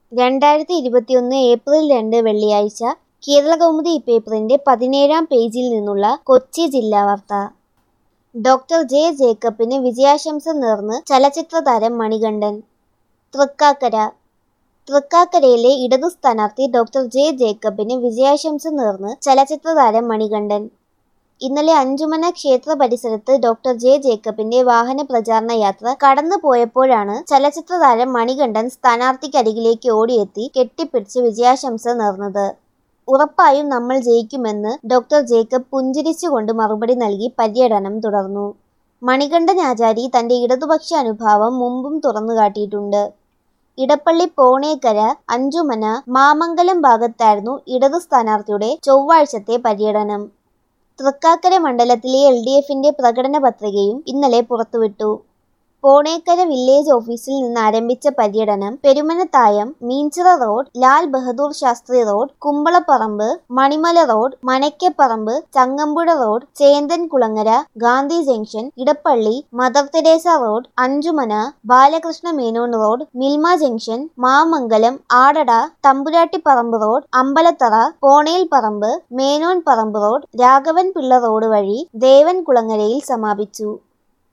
രണ്ടായിരത്തി ഇരുപത്തിയൊന്ന് ഏപ്രിൽ രണ്ട് വെള്ളിയാഴ്ച കേരളകൗമുദി പേപ്പറിന്റെ പതിനേഴാം പേജിൽ നിന്നുള്ള കൊച്ചി ജില്ലാ വാർത്ത ഡോക്ടർ ജെ ജേക്കബിന് വിജയാശംസ നേർന്ന് ചലച്ചിത്ര താരം മണികണ്ഠൻ തൃക്കാക്കര തൃക്കാക്കരയിലെ ഇടതു സ്ഥാനാർത്ഥി ഡോക്ടർ ജെ ജേക്കബിന് വിജയാശംസ നേർന്ന് ചലച്ചിത്ര താരം മണികണ്ഠൻ ഇന്നലെ അഞ്ചുമന ക്ഷേത്ര പരിസരത്ത് ഡോക്ടർ ജെ ജേക്കബിന്റെ വാഹന പ്രചാരണ യാത്ര കടന്നു പോയപ്പോഴാണ് ചലച്ചിത്ര താരം മണികണ്ഠൻ സ്ഥാനാർത്ഥിക്കരികിലേക്ക് ഓടിയെത്തി കെട്ടിപ്പിടിച്ച് വിജയാശംസ നേർന്നത് ഉറപ്പായും നമ്മൾ ജയിക്കുമെന്ന് ഡോക്ടർ ജേക്കബ് പുഞ്ചിരിച്ചുകൊണ്ട് മറുപടി നൽകി പര്യടനം തുടർന്നു മണികണ്ഠൻ ആചാരി തന്റെ ഇടതുപക്ഷ അനുഭാവം മുമ്പും തുറന്നുകാട്ടിയിട്ടുണ്ട് ഇടപ്പള്ളി പോണേക്കര അഞ്ചുമന മാമംഗലം ഭാഗത്തായിരുന്നു ഇടതു സ്ഥാനാർത്ഥിയുടെ ചൊവ്വാഴ്ചത്തെ പര്യടനം തൃക്കാക്കര മണ്ഡലത്തിലെ എൽ ഡി എഫിന്റെ പ്രകടന പത്രികയും ഇന്നലെ പുറത്തുവിട്ടു പോണേക്കര വില്ലേജ് ഓഫീസിൽ നിന്ന് ആരംഭിച്ച പര്യടനം Perumanathayam Meenchira road Lal Bahadur Shastri road Kumbalapparambu Manimala road Manakkapparambu Changampuzha road Chenthankulangara Gandhi junction Edappally Mother Teresa road Anchumana Balakrishna Menon road Milma junction Mamangalam ആടട തമ്പുരാട്ടിപ്പറമ്പ് റോഡ് അമ്പലത്തറ പോണേൽ പറമ്പ് മേനോൻ പറമ്പ് റോഡ് രാഘവൻ പിള്ള റോഡ് വഴി ദേവൻകുളങ്ങരയിൽ സമാപിച്ചു